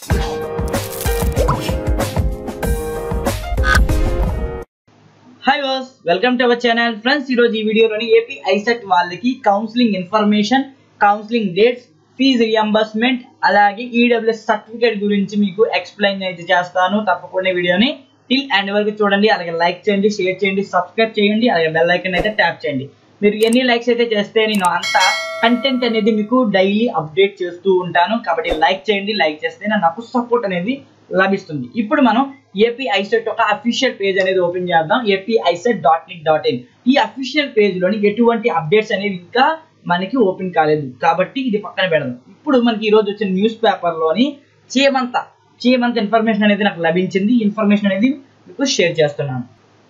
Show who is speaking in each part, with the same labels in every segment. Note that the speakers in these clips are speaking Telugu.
Speaker 1: హాయ్ వాస్ welcome to our channel friends ఈరోజు ఈ వీడియోలోని ఏపీ ఐసెట్ వాళ్ళకి counselling information counselling dates fee reimbursement అలాగే ఈడబ్ల్యూఎస్ సర్టిఫికేట్ గురించి మీకు ఎక్స్ప్లెయిన్ అయితే చేస్తాను తప్పకుండా ఈ వీడియోని టిల్ ఎండ్ వరకు చూడండి అలాగే లైక్ చేయండి షేర్ చేయండి సబ్స్క్రైబ్ చేయండి అలాగే బెల్ ఐకన్ అయితే ట్యాప్ చేయండి మీరు ఎన్ని లైక్స్ అయితే చేస్తే నేను అంత కంటెంట్ అనేది మీకు డైలీ అప్డేట్ చేస్తూ ఉంటాను కాబట్టి లైక్ చేయండి లైక్ చేస్తే నాకు సపోర్ట్ అనేది లభిస్తుంది ఇప్పుడు మనం ఏపీ ఐసెట్ ఒక అఫీషియల్ పేజ్ అనేది ఓపెన్ చేద్దాం AP ICET dot link dot in ఈ అఫీషియల్ పేజ్ లోని ఎటువంటి అప్డేట్స్ అనేవి ఇంకా మనకి ఓపెన్ కాలేదు కాబట్టి ఇది పక్కన పెడదాం ఇప్పుడు మనకి ఈ రోజు వచ్చిన న్యూస్ పేపర్ లోని చీమంత చీమంత ఇన్ఫర్మేషన్ అనేది నాకు లభించింది ఈ ఇన్ఫర్మేషన్ అనేది మీకు షేర్ చేస్తున్నాను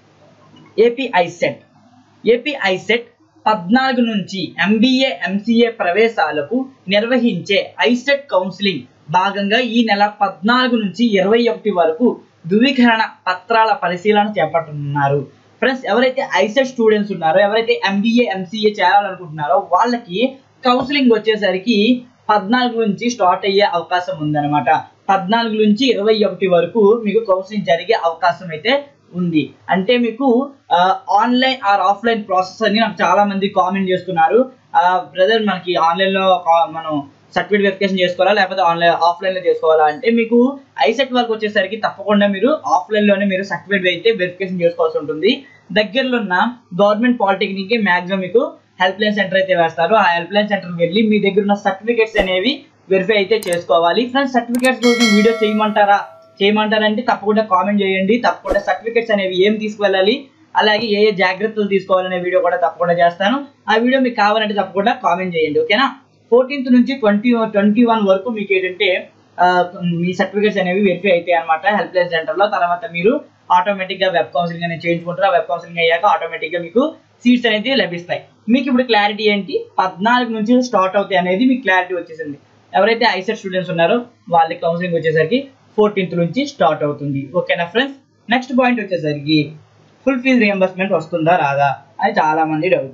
Speaker 1: ఏపీ ఐసెట్ ఏపీ ఐసెట్ పద్నాలుగు నుంచి ఎంబీఏ ఎంసీఏ ప్రవేశాలకు నిర్వహించే ఐసెట్ కౌన్సిలింగ్ భాగంగా ఈ నెల పద్నాలుగు నుంచి ఇరవై ఒకటి వరకు ధృవీకరణ పత్రాల పరిశీలన చేపట్టనున్నారు ఫ్రెండ్స్ ఎవరైతే ఐసెట్ స్టూడెంట్స్ ఉన్నారో ఎవరైతే ఎంబీఏ ఎంసీఏ చేయాలనుకుంటున్నారో వాళ్ళకి కౌన్సిలింగ్ వచ్చేసరికి పద్నాలుగు నుంచి స్టార్ట్ అయ్యే అవకాశం ఉందన్నమాట పద్నాలుగు నుంచి ఇరవై ఒకటి వరకు మీకు కౌన్సిలింగ్ జరిగే అవకాశం అయితే ఉంది అంటే మీకు ఆన్లైన్ ఆర్ ఆఫ్లైన్ ప్రాసెస్ అని నాకు చాలా మంది కామెంట్ చేస్తున్నారు బ్రదర్ మనకి ఆన్లైన్ లో కా- మనం సర్టిఫికేట్ వెరిఫికేషన్ చేసుకోవాలా లేకపోతే ఆన్లైన్ ఆఫ్లైన్ లో చేసుకోవాలా అంటే మీకు ఐసెట్ వరకు వచ్చేసరికి తప్పకుండా మీరు ఆఫ్లైన్ లోనే మీరు సర్టిఫికేట్ అయితే వెరిఫికేషన్ చేసుకోవాల్సి ఉంటుంది దగ్గరలో ఉన్న గవర్నమెంట్ పాలిటెక్నిక్ కి మాక్సిమం మీకు హెల్ప్ లైన్ సెంటర్ అయితే వేస్తారు ఆ హెల్ప్ లైన్ సెంటర్ వెళ్ళి మీ దగ్గర ఉన్న సర్టిఫికేట్స్ అనేవి వెరిఫై అయితే చేసుకోవాలి ఫ్రెండ్స్ సర్టిఫికేట్స్ గురించి వీడియో చేయమంటారా చేయమంటారంటే తప్పకుండా కామెంట్ చేయండి తప్పకుండా సర్టిఫికేట్స్ అనేవి ఏం తీసుకువెళ్ళాలి అలాగే ఏ ఏ జాగ్రత్తలు తీసుకోవాలనే వీడియో కూడా తప్పకుండా చేస్తాను ఆ వీడియో మీకు కావాలంటే తప్పకుండా కామెంట్ చేయండి ఓకేనా ఫోర్టీన్త్ నుంచి ట్వంటీ ట్వంటీ వన్ వరకు మీకు ఏంటంటే ఆ, మీ సర్టిఫికేట్స్ అనేవి వెరిఫై అవుతాయి అనమాట హెల్ప్ లైన్ సెంటర్ లో తర్వాత మీరు ఆటోమేటిక్ గా వెబ్ కౌన్సిలింగ్ అనేది చేయించుకుంటారు ఆ వెబ్ కౌన్సిలింగ్ అయ్యాక ఆటోమేటిక్ గా మీకు సీట్స్ అనేది లభిస్తాయి మీకు ఇప్పుడు క్లారిటీ ఏంటి పద్నాలుగు నుంచి స్టార్ట్ అవుతాయి అనేది మీకు క్లారిటీ వచ్చేసింది ఎవరైతే ఐసెట్ స్టూడెంట్స్ ఉన్నారో వాళ్ళకి కౌన్సిలింగ్ వచ్చేసరికి ఫోర్టీన్త్ నుంచి స్టార్ట్ అవుతుంది ఓకేనా ఫ్రెండ్స్ నెక్స్ట్ పాయింట్ వచ్చేసరికి ఫుల్ ఫీజ్ రియంబర్స్మెంట్ వస్తుందా రాదా అని చాలా మంది డౌట్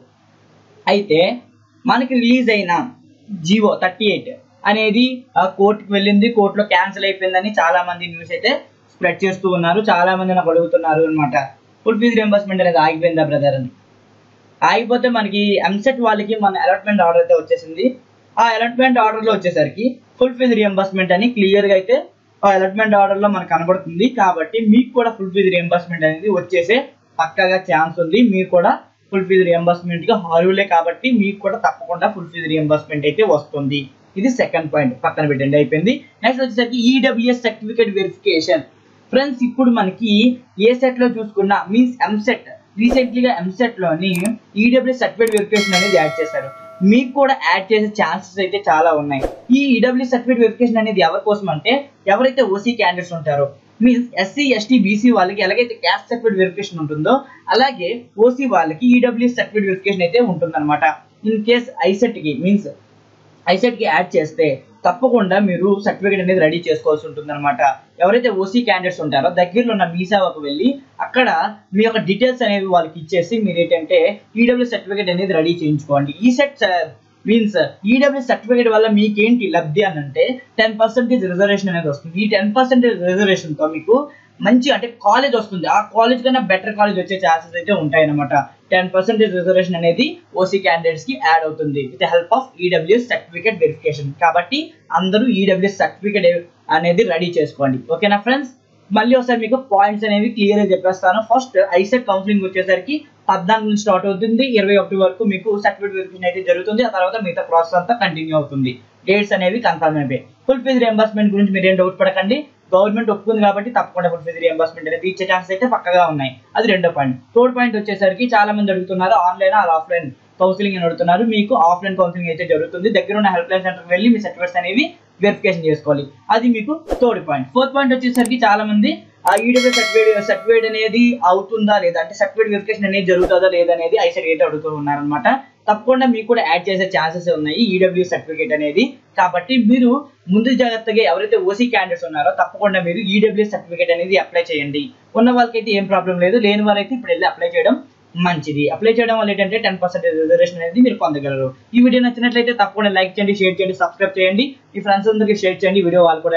Speaker 1: అయితే మనకి రిలీజ్ అయిన జివో థర్టీ ఎయిట్ అనేది కోర్టుకి వెళ్ళింది కోర్టులో క్యాన్సిల్ అయిపోయిందని చాలా మంది న్యూస్ అయితే స్ప్రెడ్ చేస్తూ ఉన్నారు చాలా మంది నాకు అడుగుతున్నారు అనమాట ఫుల్ ఫీజ్ రియంబర్స్మెంట్ అనేది ఆగిపోయిందా బ్రదర్ అని ఆగిపోతే మనకి ఎంసెట్ వాళ్ళకి మన అలాట్మెంట్ ఆర్డర్ అయితే వచ్చేసింది ఆ అలాట్మెంట్ ఆర్డర్ లో వచ్చేసరికి ఫుల్ ఫీజ్ రియంబర్స్మెంట్ అని క్లియర్ గా అయితే ఆ అలాట్మెంట్ ఆర్డర్ లో మనకు కనబడుతుంది కాబట్టి మీకు కూడా ఫుల్ ఫీజ్ రియంబర్స్మెంట్ అనేది వచ్చేసే పక్కగా ఛాన్స్ ఉంది మీరు కూడా ఫుల్ ఫీజ్ రియంబర్స్మెంట్ గా అర్హులే కాబట్టి మీకు కూడా తప్పకుండా ఫుల్ ఫీజ్ రియంబర్స్మెంట్ అయితే వస్తుంది ఇది సెకండ్ పాయింట్ పక్కన పెట్టండి అయిపోయింది నెక్స్ట్ వచ్చేసరికి ఈడబ్ల్యూఎస్ సర్టిఫికేట్ వెరిఫికేషన్ ఫ్రెండ్స్ ఇప్పుడు మనకి ఏ సెట్ లో చూసుకున్నా మీన్స్ ఎంసెట్ రీసెంట్లీగా ఎంసెట్ లోని ఈడబ్ల్యూ సర్టిఫికేట్ వెరిఫికేషన్ అనేది యాడ్ చేశారు మీకు కూడా యాడ్ చేసే ఛాన్సెస్ అయితే చాలా ఉన్నాయి ఈ ఈడబ్ల్యూ సర్టిఫికేట్ వెరిఫికేషన్ అనేది ఎవరి కోసం అంటే ఎవరైతే ఓసీ క్యాండిడేట్స్ ఉంటారో మీన్స్ ఎస్సీ ఎస్టీ బీసీ వాళ్ళకి ఎలాగైతే క్యాస్ట్ సర్టిఫికేట్ వెరిఫికేషన్ ఉంటుందో అలాగే ఓసీ వాళ్ళకి ఈడబ్ల్యూ సర్టిఫికేట్ వెరిఫికేషన్ అయితే ఉంటుందన్నమాట ఇన్ కేస్ ఐసెట్ కి మీన్స్ ఐసెట్ కి యాడ్ చేస్తే తప్పకుండా మీరు సర్టిఫికేట్ అనేది రెడీ చేసుకోవాల్సి ఉంటుంది అనమాట ఎవరైతే ఓసీ క్యాండిడేట్స్ ఉంటారో దగ్గరలో ఉన్న మీ సేవకు వెళ్ళి అక్కడ మీ యొక్క డీటెయిల్స్ అనేవి వాళ్ళకి ఇచ్చేసి మీరు ఏంటంటే ఈడబ్ల్యూ సర్టిఫికేట్ అనేది రెడీ చేయించుకోండి ఈ సెట్ మీన్స్ ఈడబ్ల్యూ సర్టిఫికేట్ వల్ల మీకేంటి లబ్ధి అని అంటే టెన్ పర్సెంటేజ్ రిజర్వేషన్ అనేది వస్తుంది ఈ టెన్ పర్సెంటేజ్ రిజర్వేషన్ తో మీకు మంచి అంటే కాలేజ్ వస్తుంది ఆ కాలేజ్ కన్నా బెటర్ కాలేజ్ వచ్చే ఛాన్సెస్ అయితే ఉంటాయి అనమాట టెన్ పర్సెంటేజ్ రిజర్వేషన్ అనేది ఓసీ క్యాండిడేట్స్ కి యాడ్ అవుతుంది with help of EWS certificate verification కాబట్టి అందరూ ఈడబ్ల్యూఎస్ సర్టిఫికేట్ అనేది రెడీ చేసుకోండి ఓకేనా ఫ్రెండ్స్ మళ్ళీ ఒకసారి మీకు పాయింట్స్ అనేవి క్లియర్ గా చెప్పేస్తాను ఫస్ట్ ఐసెట్ కౌన్సిలింగ్ వచ్చేసరికి పద్నాలుగు నుంచి స్టార్ట్ అవుతుంది ఇరవై ఒకటి వరకు మీకు సర్టిఫికేట్ వెరిఫికేషన్ అయితే జరుగుతుంది ఆ తర్వాత మిగతా ప్రాసెస్ అంతా కంటిన్యూ అవుతుంది డేట్స్ అనేవి కన్ఫర్మ్ అయిపోయి ఫుల్ ఫీజ్ రియంబర్స్మెంట్ గురించి మీరు ఏం డౌట్ పడకండి గవర్నమెంట్ ఒప్పుకుంది కాబట్టి తప్పకుండా ఫుల్ ఫీజ్ రియంబర్స్మెంట్ అనేది ఇచ్చే ఛాన్సెస్ అయితే పక్కగా ఉన్నాయి అది రెండో పాయింట్ థర్డ్ పాయింట్ వచ్చేసరికి చాలా మంది అడుగుతున్నారు ఆన్లైన్ ఆర్ ఆఫ్లైన్ కౌన్సిలింగ్ అని అడుగుతున్నారు మీకు ఆఫ్లైన్ కౌన్సిలింగ్ అయితే జరుగుతుంది దగ్గర ఉన్న హెల్ప్ లైన్ సెంటర్కి వెళ్ళి మీ సర్టిఫికేట్స్ అనేవి వెరిఫికేషన్ చేసుకోవాలి అది మీకు థర్డ్ పాయింట్ ఫోర్త్ పాయింట్ వచ్చేసరికి చాలా మంది ఆ ఈడబ్ల్యూ సర్టిఫికేట్ సర్టిఫికేట్ అనేది అవుతుందా లేదా అంటే సర్టిఫికేట్ వెరిఫికేషన్ అనేది జరుగుతుందా లేదా అనేది ఐసెట్ అయితే అడుగుతూ ఉన్నారనమాట తప్పకుండా మీకు కూడా యాడ్ చేసే ఛాన్సెస్ ఉన్నాయి ఈడబ్ల్యూ సర్టిఫికేట్ అనేది కాబట్టి మీరు ముందు జాగ్రత్తగా ఎవరైతే ఓసీ క్యాండిడేట్స్ ఉన్నారో తప్పకుండా మీరు ఈడబ్ల్యూ సర్టిఫికేట్ అనేది అప్లై చేయండి ఉన్న వాళ్ళకైతే ఏం ప్రాబ్లం లేదు లేని వారైతే ఇప్పుడు వెళ్ళి అప్లై చేయడం మంచిది అప్లై చేయడం వల్ల ఏంటంటే టెన్ పర్సెంటేజ్ రిజర్వేషన్ అనేది మీరు పొందగలరు ఈ వీడియో నచ్చినట్లయితే తప్పకుండా లైక్ చేయండి షేర్ చేయండి సబ్స్క్రైబ్ చేయండి మీ ఫ్రెండ్స్ అందరికీ షేర్ చేయండి ఈ వీడియో వాళ్ళు కూడా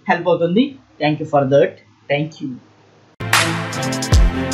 Speaker 1: హెల్ప్ అవుతుంది thank you for that thank you